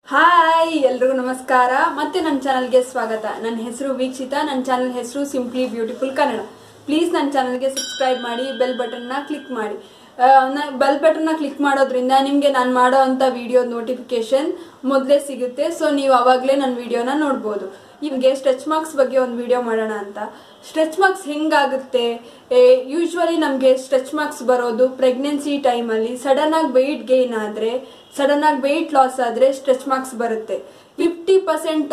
hi ಎಲ್ರಿಗೂ ನಮಸ್ಕಾರ ಮತ್ತೆ ನನ್ನ ಚಾನಲ್ಗೆ ಸ್ವಾಗತ ನನ್ನ ಹೆಸರು ವೀಕ್ಷಿತಾ ನನ್ನ ಚಾನಲ್ ಹೆಸರು ಸಿಂಪ್ಲಿ ಬ್ಯೂಟಿಫುಲ್ ಕನ್ನಡ ಪ್ಲೀಸ್ ನನ್ನ ಚಾನಲ್ಗೆ ಸಬ್ಸ್ಕ್ರೈಬ್ ಮಾಡಿ ಬೆಲ್ ಬಟನ್ನ ಕ್ಲಿಕ್ ಮಾಡಿ ಬೆಲ್ ಬಟನ್ನ ಕ್ಲಿಕ್ ಮಾಡೋದ್ರಿಂದ ನಿಮಗೆ ನಾನು ಮಾಡೋ ಅಂಥ ವಿಡಿಯೋ ನೋಟಿಫಿಕೇಶನ್ ಮೊದಲೇ ಸಿಗುತ್ತೆ ಸೊ ನೀವು ಅವಾಗಲೇ ನನ್ನ ವಿಡಿಯೋನ ನೋಡ್ಬೋದು ನಿಮಗೆ ಸ್ಟ್ರೆಚ್ ಮಾರ್ಕ್ಸ್ ಬಗ್ಗೆ ಒಂದು ವಿಡಿಯೋ ಮಾಡೋಣ ಅಂತ ಸ್ಟ್ರೆಚ್ ಮಾರ್ಕ್ಸ್ ಹೆಂಗಾಗುತ್ತೆ ಯೂಶ್ವಲಿ ನಮಗೆ ಸ್ಟ್ರೆಚ್ ಮಾರ್ಕ್ಸ್ ಬರೋದು ಪ್ರೆಗ್ನೆನ್ಸಿ ಟೈಮಲ್ಲಿ ಸಡನ್ ಆಗಿ ವೆಯ್ಟ್ ಗೇನ್ ಆದರೆ ಸಡನ್ ಆಗಿ ವೆಯ್ಟ್ ಲಾಸ್ ಆದರೆ ಸ್ಟ್ರೆಚ್ ಮಾರ್ಕ್ಸ್ ಬರುತ್ತೆ ಫಿಫ್ಟಿ ಪರ್ಸೆಂಟ್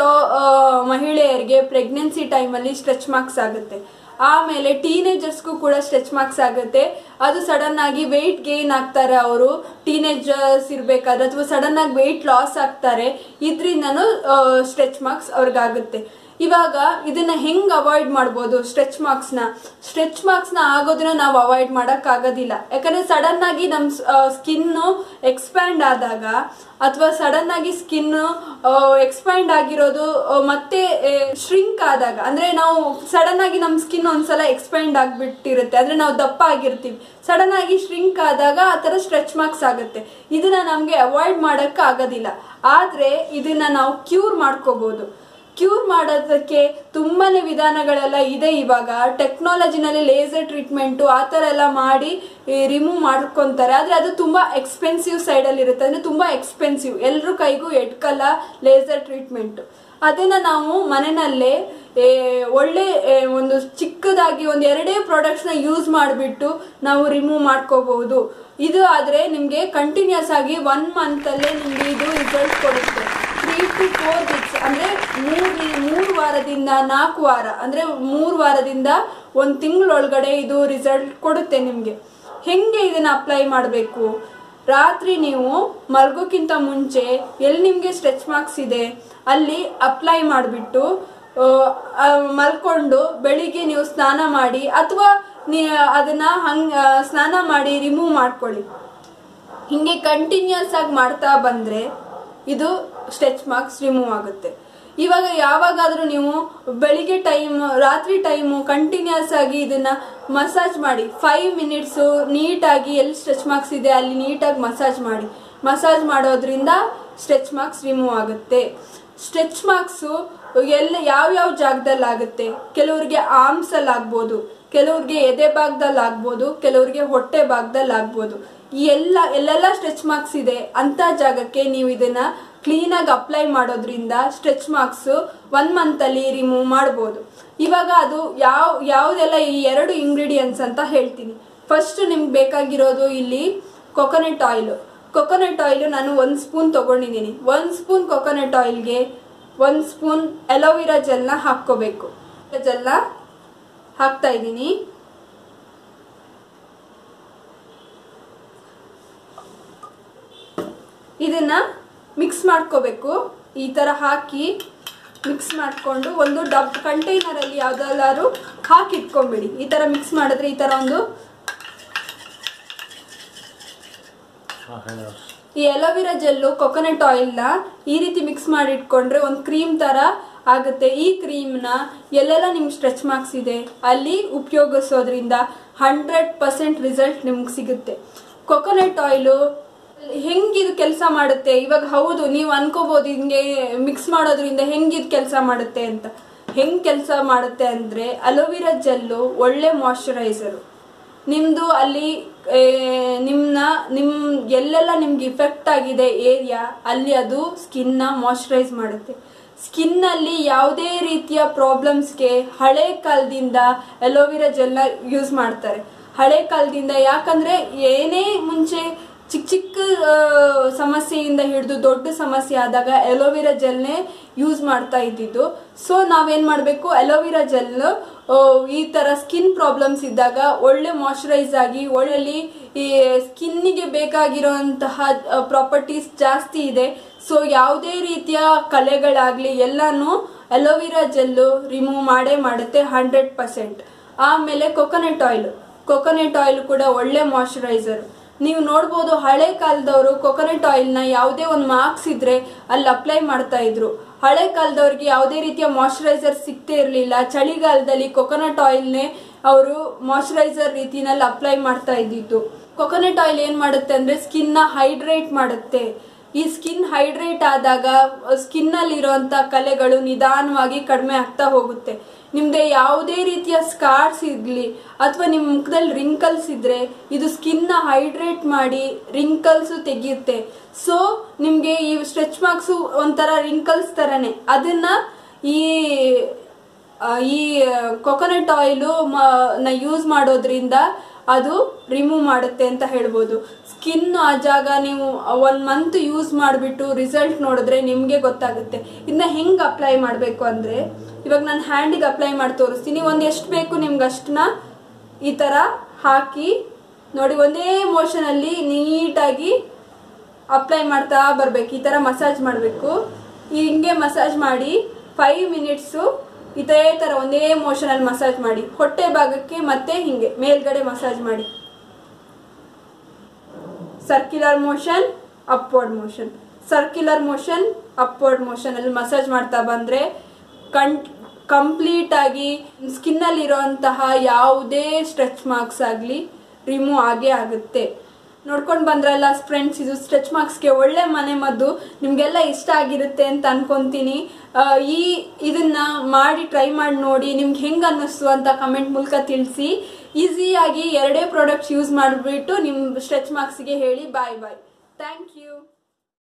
ಮಹಿಳೆಯರಿಗೆ ಪ್ರೆಗ್ನೆನ್ಸಿ ಟೈಮಲ್ಲಿ ಸ್ಟ್ರೆಚ್ ಮಾರ್ಕ್ಸ್ ಆಗುತ್ತೆ ಆಮೇಲೆ ಟೀನೇಜರ್ಸ್ಗೂ ಕೂಡ ಸ್ಟ್ರೆಚ್ ಮಾರ್ಕ್ಸ್ ಆಗುತ್ತೆ ಅದು ಸಡನ್ ಆಗಿ ವೆಯ್ಟ್ ಗೇನ್ ಆಗ್ತಾರೆ ಅವರು ಟೀನೇಜರ್ಸ್ ಇರಬೇಕಾದ್ರೆ ಅಥವಾ ಸಡನ್ ಆಗಿ ವೆಯ್ಟ್ ಲಾಸ್ ಆಗ್ತಾರೆ ಇದರಿಂದನೂ ಸ್ಟ್ರೆಚ್ ಮಾರ್ಕ್ಸ್ ಅವ್ರಿಗಾಗುತ್ತೆ ಇವಾಗ ಇದನ್ನ ಹೆಂಗ್ ಅವಾಯ್ಡ್ ಮಾಡ್ಬೋದು ಸ್ಟ್ರೆಚ್ ಮಾರ್ಕ್ಸ್ ನ ಸ್ಟ್ರೆಚ್ ಮಾರ್ಕ್ಸ್ ನ ಆಗೋದನ್ನ ನಾವು ಅವಾಯ್ಡ್ ಮಾಡಕ್ ಆಗೋದಿಲ್ಲ ಯಾಕಂದ್ರೆ ಸಡನ್ ಆಗಿ ನಮ್ ಸ್ಕಿನ್ ಎಕ್ಸ್ಪ್ಯಾಂಡ್ ಆದಾಗ ಅಥವಾ ಸಡನ್ ಆಗಿ ಸ್ಕಿನ್ ಎಕ್ಸ್ಪ್ಯಾಂಡ್ ಆಗಿರೋದು ಆ, ಮತ್ತೆ ಶ್ರಿಂಕ್ ಆದಾಗ ಅಂದ್ರೆ ನಾವು ಸಡನ್ ಆಗಿ ನಮ್ ಸ್ಕಿನ್ ಒಂದ್ಸಲ ಎಕ್ಸ್ಪ್ಯಾಂಡ್ ಆಗ್ಬಿಟ್ಟಿರುತ್ತೆ ಅಂದ್ರೆ ನಾವು ದಪ್ಪ ಆಗಿರ್ತೀವಿ ಸಡನ್ ಆಗಿ ಶ್ರಿಂಕ್ ಆದಾಗ ಆ ತರ ಸ್ಟ್ರೆಚ್ ಮಾರ್ಕ್ಸ್ ಆಗುತ್ತೆ ಇದನ್ನ ನಮ್ಗೆ ಅವಾಯ್ಡ್ ಮಾಡಕ್ ಆಗೋದಿಲ್ಲ ಆದ್ರೆ ಇದನ್ನ ನಾವು ಕ್ಯೂರ್ ಮಾಡ್ಕೋಬಹುದು ಕ್ಯೂರ್ ಮಾಡೋದಕ್ಕೆ ತುಂಬಾನೇ ವಿಧಾನಗಳೆಲ್ಲ ಇದೆ ಇವಾಗ ಟೆಕ್ನಾಲಜಿನಲ್ಲಿ ಲೇಸರ್ ಟ್ರೀಟ್ಮೆಂಟು ಆ ಥರ ಎಲ್ಲ ಮಾಡಿ ರಿಮೂವ್ ಮಾಡ್ಕೊತಾರೆ ಆದರೆ ಅದು ತುಂಬ ಎಕ್ಸ್ಪೆನ್ಸಿವ್ ಸೈಡಲ್ಲಿ ಇರುತ್ತೆ ಅಂದರೆ ತುಂಬ ಎಕ್ಸ್ಪೆನ್ಸಿವ್ ಎಲ್ರ ಕೈಗೂ ಎಟ್ಕಲ್ಲ ಲೇಸರ್ ಟ್ರೀಟ್ಮೆಂಟು ಅದನ್ನು ನಾವು ಮನೆಯಲ್ಲೇ ಏ, ಒಳ್ಳೆ ಏ, ಒಂದು ಚಿಕ್ಕದಾಗಿ ಒಂದು ಎರಡೇ ಪ್ರಾಡಕ್ಟ್ಸ್ನ ಯೂಸ್ ಮಾಡಿಬಿಟ್ಟು ನಾವು ರಿಮೂವ್ ಮಾಡ್ಕೋಬಹುದು ಇದು ಆದರೆ ನಿಮಗೆ ಕಂಟಿನ್ಯೂಸ್ ಆಗಿ ಒನ್ ಮಂತಲ್ಲೇ ನಿಮಗೆ ಇದು ರಿಸಲ್ಟ್ ಕೊಡುತ್ತೆ ತ್ರೀ ಟು ಫೋರ್ ವೀಕ್ಸ್ ಅಂದ್ರೆ ಮೂರು ಮೂರು ವಾರದಿಂದ ನಾಲ್ಕು ವಾರ ಅಂದ್ರೆ ಮೂರು ವಾರದಿಂದ ಒಂದು ತಿಂಗಳೊಳಗಡೆ ಇದು ರಿಸಲ್ಟ್ ಕೊಡುತ್ತೆ ನಿಮಗೆ ಹೆಂಗೆ ಇದನ್ನ ಅಪ್ಲೈ ಮಾಡಬೇಕು ರಾತ್ರಿ ನೀವು ಮಲ್ಗೋಕ್ಕಿಂತ ಮುಂಚೆ ಎಲ್ಲಿ ನಿಮಗೆ ಸ್ಟ್ರೆಚ್ ಮಾರ್ಕ್ಸ್ ಇದೆ ಅಲ್ಲಿ ಅಪ್ಲೈ ಮಾಡಿಬಿಟ್ಟು ಮಲ್ಕೊಂಡು ಬೆಳಿಗ್ಗೆ ನೀವು ಸ್ನಾನ ಮಾಡಿ ಅಥವಾ ನೀ ಅದನ್ನ ಹಂಗ ಸ್ನಾನ ಮಾಡಿ ರಿಮೂವ್ ಮಾಡ್ಕೊಳ್ಳಿ ಹಿಂಗೆ ಕಂಟಿನ್ಯೂಸ್ ಆಗಿ ಮಾಡ್ತಾ ಬಂದ್ರೆ ಇದು ಸ್ಟ್ರೆಚ್ ಮಾರ್ಕ್ಸ್ ರಿಮೂವ್ ಆಗುತ್ತೆ ಇವಾಗ ಯಾವಾಗಾದ್ರೂ ನೀವು ಬೆಳಿಗ್ಗೆ ಟೈಮ್ ರಾತ್ರಿ ಟೈಮು ಕಂಟಿನ್ಯೂಸ್ ಆಗಿ ಇದನ್ನ ಮಸಾಜ್ ಮಾಡಿ ಫೈವ್ ಮಿನಿಟ್ಸು ನೀಟಾಗಿ ಎಲ್ಲಿ ಸ್ಟ್ರೆಚ್ ಮಾರ್ಕ್ಸ್ ಇದೆ ಅಲ್ಲಿ ನೀಟಾಗಿ ಮಸಾಜ್ ಮಾಡಿ ಮಸಾಜ್ ಮಾಡೋದ್ರಿಂದ ಸ್ಟ್ರೆಚ್ ಮಾರ್ಕ್ಸ್ ರಿಮೂವ್ ಆಗುತ್ತೆ ಸ್ಟ್ರೆಚ್ ಮಾರ್ಕ್ಸು ಎಲ್ಲ ಯಾವ ಯಾವ ಜಾಗದಲ್ಲಿ ಆಗುತ್ತೆ ಕೆಲವ್ರಿಗೆ ಆರ್ಮ್ಸ್ ಅಲ್ಲಿ ಆಗ್ಬೋದು ಕೆಲವ್ರಿಗೆ ಎದೆ ಭಾಗದಲ್ಲಿ ಆಗ್ಬೋದು ಕೆಲವ್ರಿಗೆ ಹೊಟ್ಟೆ ಭಾಗದಲ್ಲಿ ಆಗ್ಬೋದು ಈ ಎಲ್ಲ ಎಲ್ಲೆಲ್ಲ ಸ್ಟ್ರೆಚ್ ಮಾರ್ಕ್ಸ್ ಇದೆ ಅಂತ ಜಾಗಕ್ಕೆ ನೀವು ಇದನ್ನ ಕ್ಲೀನಾಗಿ ಅಪ್ಲೈ ಮಾಡೋದ್ರಿಂದ ಸ್ಟ್ರೆಚ್ ಮಾರ್ಕ್ಸ್ ಒನ್ ಮಂತಲ್ಲಿ ರಿಮೂವ್ ಮಾಡ್ಬೋದು ಇವಾಗ ಅದು ಯಾವ ಯಾವುದೆಲ್ಲ ಈ ಎರಡು ಇಂಗ್ರೀಡಿಯೆಂಟ್ಸ್ ಅಂತ ಹೇಳ್ತೀನಿ ಫಸ್ಟ್ ನಿಮ್ಗೆ ಬೇಕಾಗಿರೋದು ಇಲ್ಲಿ ಕೊಕೊನಟ್ ಆಯಿಲು ಕೊಕೊನಟ್ ಆಯಿಲ್ ನಾನು ಒಂದು ಸ್ಪೂನ್ ತೊಗೊಂಡಿದ್ದೀನಿ ಒಂದು ಸ್ಪೂನ್ ಕೊಕೊನಟ್ ಆಯಿಲ್ಗೆ ಒಂದು ಸ್ಪೂನ್ ಎಲೋವಿರಾ ಜೆಲ್ನ ಹಾಕ್ಕೋಬೇಕು ಜೆಲ್ನ ಹಾಕ್ತಾ ಇದ್ದೀನಿ ಇದನ್ನ ಮಿಕ್ಸ್ ಮಾಡ್ಕೋಬೇಕು ಈ ಥರ ಹಾಕಿ ಮಿಕ್ಸ್ ಮಾಡಿಕೊಂಡು ಒಂದು ಡಬ್ ಕಂಟೈನರಲ್ಲಿ ಯಾವುದಾದ್ರು ಹಾಕಿ ಇಟ್ಕೊಂಬಿಡಿ ಈ ಥರ ಮಿಕ್ಸ್ ಮಾಡಿದ್ರೆ ಈ ಥರ ಒಂದು ಈ ಎಲೋವಿರಾ ಜೆಲ್ಲು ಕೊಕೊನಟ್ ಆಯಿಲ್ನ ಈ ರೀತಿ ಮಿಕ್ಸ್ ಮಾಡಿ ಇಟ್ಕೊಂಡ್ರೆ ಒಂದು ಕ್ರೀಮ್ ಥರ ಆಗುತ್ತೆ ಈ ಕ್ರೀಮ್ನ ಎಲ್ಲೆಲ್ಲ ನಿಮ್ಗೆ ಸ್ಟ್ರೆಚ್ ಮಾರ್ಕ್ಸ್ ಇದೆ ಅಲ್ಲಿ ಉಪಯೋಗಿಸೋದ್ರಿಂದ ಹಂಡ್ರೆಡ್ ಪರ್ಸೆಂಟ್ ರಿಸಲ್ಟ್ ನಿಮ್ಗೆ ಸಿಗುತ್ತೆ ಕೊಕೊನಟ್ ಆಯಿಲು ಹೆಂಗಿದು ಕೆಲಸ ಮಾಡುತ್ತೆ ಇವಾಗ ಹೌದು ನೀವು ಅನ್ಕೋಬಹುದು ಹಿಂಗೆ ಮಿಕ್ಸ್ ಮಾಡೋದ್ರಿಂದ ಹೆಂಗಿದು ಕೆಲಸ ಮಾಡುತ್ತೆ ಅಂತ ಹೆಂಗ್ ಕೆಲಸ ಮಾಡುತ್ತೆ ಅಂದ್ರೆ ಅಲೋವಿರಾ ಜೆಲ್ಲು ಒಳ್ಳೆ ಮಾಯಶ್ಚರೈಸರು ನಿಮ್ದು ಅಲ್ಲಿ ಏ, ನಿಮ್ನ ನಿಮ್ ಎಲ್ಲೆಲ್ಲ ನಿಮ್ಗೆ ಇಫೆಕ್ಟ್ ಆಗಿದೆ ಏರಿಯಾ ಅಲ್ಲಿ ಅದು ಸ್ಕಿನ್ನ ಮಾಯಶ್ಚರೈಸ್ ಮಾಡುತ್ತೆ ಸ್ಕಿನ್ ಅಲ್ಲಿ ಯಾವುದೇ ರೀತಿಯ ಪ್ರಾಬ್ಲಮ್ಸ್ಗೆ ಹಳೆ ಕಾಲದಿಂದ ಅಲೋವಿರಾ ಜೆಲ್ನ ಯೂಸ್ ಮಾಡ್ತಾರೆ ಹಳೆ ಕಾಲದಿಂದ ಯಾಕಂದ್ರೆ ಏನೇ ಮುಂಚೆ ಚಿಕ್ಕ ಚಿಕ್ಕ ಆ, ಸಮಸ್ಯೆಯಿಂದ ಹಿಡಿದು ದೊಡ್ಡ ಸಮಸ್ಯೆ ಆದಾಗ ಎಲೋವಿರಾ ಜೆಲ್ನೇ ಯೂಸ್ ಮಾಡ್ತಾ ಇದ್ದಿದ್ದು ಸೊ ನಾವೇನ್ ಮಾಡಬೇಕು ಎಲೋವಿರಾ ಜೆಲ್ ಈ ತರ ಸ್ಕಿನ್ ಪ್ರಾಬ್ಲಮ್ಸ್ ಇದ್ದಾಗ ಒಳ್ಳೆ ಮಾಯಶ್ಚರೈಸ್ ಆಗಿ ಒಳ್ಳೆಲಿ ಈ ಸ್ಕಿನ್ನಿಗೆ ಬೇಕಾಗಿರೋಂತಹ ಪ್ರಾಪರ್ಟೀಸ್ ಜಾಸ್ತಿ ಇದೆ ಸೊ ಯಾವುದೇ ರೀತಿಯ ಕಲೆಗಳಾಗ್ಲಿ ಎಲ್ಲಾನು ಅಲೋವಿರಾ ಜೆಲ್ಲು ರಿಮೂವ್ ಮಾಡೇ ಮಾಡುತ್ತೆ ಹಂಡ್ರೆಡ್ ಪರ್ಸೆಂಟ್ ಆಮೇಲೆ ಕೊಕೊನಟ್ ಆಯಿಲ್ ಕೊಕೊನಟ್ ಆಯಿಲ್ ಕೂಡ ಒಳ್ಳೆ ಮಾಯಶ್ಚರೈಸರ್ ನೀವು ನೋಡ್ಬೋದು ಹಳೆ ಕಾಲದವರು ಕೊಕೊನಟ್ ಆಯಿಲ್ನ ಯಾವುದೇ ಒಂದು ಮಾರ್ಕ್ಸ್ ಇದ್ರೆ ಅಲ್ಲಿ ಅಪ್ಲೈ ಮಾಡ್ತಾ ಇದ್ರು ಹಳೆ ಕಾಲದವ್ರಿಗೆ ಯಾವುದೇ ರೀತಿಯ ಮಾಯಶ್ಚರೈಸರ್ ಸಿಗ್ತೇ ಇರಲಿಲ್ಲ ಚಳಿಗಾಲದಲ್ಲಿ ಕೊಕೊನಟ್ ಆಯಿಲ್ನೇ ಅವರು ಮಾಯಶ್ಚರೈಸರ್ ರೀತಿನಲ್ಲಿ ಅಪ್ಲೈ ಮಾಡ್ತಾ ಇದ್ದಿದ್ದು ಕೊಕೊನಟ್ ಆಯಿಲ್ ಏನ್ ಮಾಡುತ್ತೆ ಅಂದ್ರೆ ಸ್ಕಿನ್ ನ ಹೈಡ್ರೇಟ್ ಮಾಡುತ್ತೆ ಈ ಸ್ಕಿನ್ ಹೈಡ್ರೇಟ್ ಆದಾಗ ಸ್ಕಿನ್ನಲ್ಲಿರುವಂಥ ಕಲೆಗಳು ನಿಧಾನವಾಗಿ ಕಡಿಮೆ ಆಗ್ತಾ ಹೋಗುತ್ತೆ ನಿಮ್ದೆ ಯಾವುದೇ ರೀತಿಯ ಸ್ಕಾರ್ಸ್ ಇರಲಿ ಅಥವಾ ನಿಮ್ಮ ಮುಖದಲ್ಲಿ ರಿಂಕಲ್ಸ್ ಇದ್ರೆ ಇದು ಸ್ಕಿನ್ನ ಹೈಡ್ರೇಟ್ ಮಾಡಿ ರಿಂಕಲ್ಸ್ ತೆಗೆಯುತ್ತೆ ಸೊ ನಿಮಗೆ ಈ ಸ್ಟ್ರೆಚ್ ಮಾರ್ಕ್ಸು ಒಂಥರ ರಿಂಕಲ್ಸ್ ಥರನೇ ಅದನ್ನ ಈ ಆ, ಈ ಕೊಕೊನಟ್ ಆಯಿಲು ನ ಯೂಸ್ ಮಾಡೋದ್ರಿಂದ ಅದು ರಿಮೂವ್ ಮಾಡುತ್ತೆ ಅಂತ ಹೇಳ್ಬೋದು ಸ್ಕಿನ್ ಆ ಜಾಗ ನೀವು ಒನ್ ಮಂತ್ ಯೂಸ್ ಮಾಡಿಬಿಟ್ಟು ರಿಸಲ್ಟ್ ನೋಡಿದ್ರೆ ನಿಮಗೆ ಗೊತ್ತಾಗುತ್ತೆ ಇದನ್ನ ಹೆಂಗೆ ಅಪ್ಲೈ ಮಾಡಬೇಕು ಅಂದರೆ ಇವಾಗ ನಾನು ಹ್ಯಾಂಡಿಗೆ ಅಪ್ಲೈ ಮಾಡಿ ತೋರಿಸ್ತೀನಿ ಒಂದು ಎಷ್ಟು ಬೇಕು ನಿಮ್ಗೆ ಅಷ್ಟನ್ನ ಈ ಥರ ಹಾಕಿ ನೋಡಿ ಒಂದೇ ಮೋಷನಲ್ಲಿ ನೀಟಾಗಿ ಅಪ್ಲೈ ಮಾಡ್ತಾ ಬರಬೇಕು ಈ ಥರ ಮಸಾಜ್ ಮಾಡಬೇಕು ಹಿಂಗೆ ಮಸಾಜ್ ಮಾಡಿ ಫೈವ್ ಮಿನಿಟ್ಸು ಇದೇ ಥರ ಒಂದೇ ಮೋಷನಲ್ಲಿ ಮಸಾಜ್ ಮಾಡಿ ಹೊಟ್ಟೆ ಭಾಗಕ್ಕೆ ಮತ್ತೆ ಹಿಂಗೆ ಮೇಲ್ಗಡೆ ಮಸಾಜ್ ಮಾಡಿ circular motion upward motion circular motion upward motion ಅಲ್ಲಿ ಮಸಾಜ್ ಮಾಡ್ತಾ ಬಂದ್ರೆ ಕಣ್ ಕಂಪ್ಲೀಟ್ ಆಗಿ ಸ್ಕಿನ್ನಲ್ಲಿ ಇರೋಂತಹ ಯಾವುದೇ ಸ್ಟ್ರೆಚ್ ಮಾರ್ಕ್ಸ್ ಆಗಲಿ ರಿಮೂವ್ ಆಗೇ ಆಗುತ್ತೆ ನೋಡ್ಕೊಂಡು ಬಂದ್ರಲ್ಲ ಫ್ರೆಂಡ್ಸ್ ಇದು ಸ್ಟ್ರೆಚ್ ಮಾರ್ಕ್ಸ್ಗೆ ಒಳ್ಳೆ ಮನೆ ಮದ್ದು ನಿಮಗೆಲ್ಲ ಇಷ್ಟ ಆಗಿರುತ್ತೆ ಅಂತ ಅನ್ಕೊಂತೀನಿ ಆ, ಈ ಇದನ್ನ ಮಾಡಿ ಟ್ರೈ ಮಾಡಿ ನೋಡಿ ನಿಮ್ಗೆ ಹೆಂಗೆ ಅನ್ನಿಸ್ತು ಅಂತ ಕಮೆಂಟ್ ಮೂಲಕ ತಿಳಿಸಿ ಈಸಿಯಾಗಿ ಎರಡೇ ಪ್ರಾಡಕ್ಟ್ಸ್ ಯೂಸ್ ಮಾಡಿಬಿಟ್ಟು ನಿಮ್ಮ ಸ್ಟ್ರೆಚ್ ಮಾರ್ಕ್ಸ್ಗೆ ಹೇಳಿ ಬಾಯ್ ಬಾಯ್ ಥ್ಯಾಂಕ್ ಯು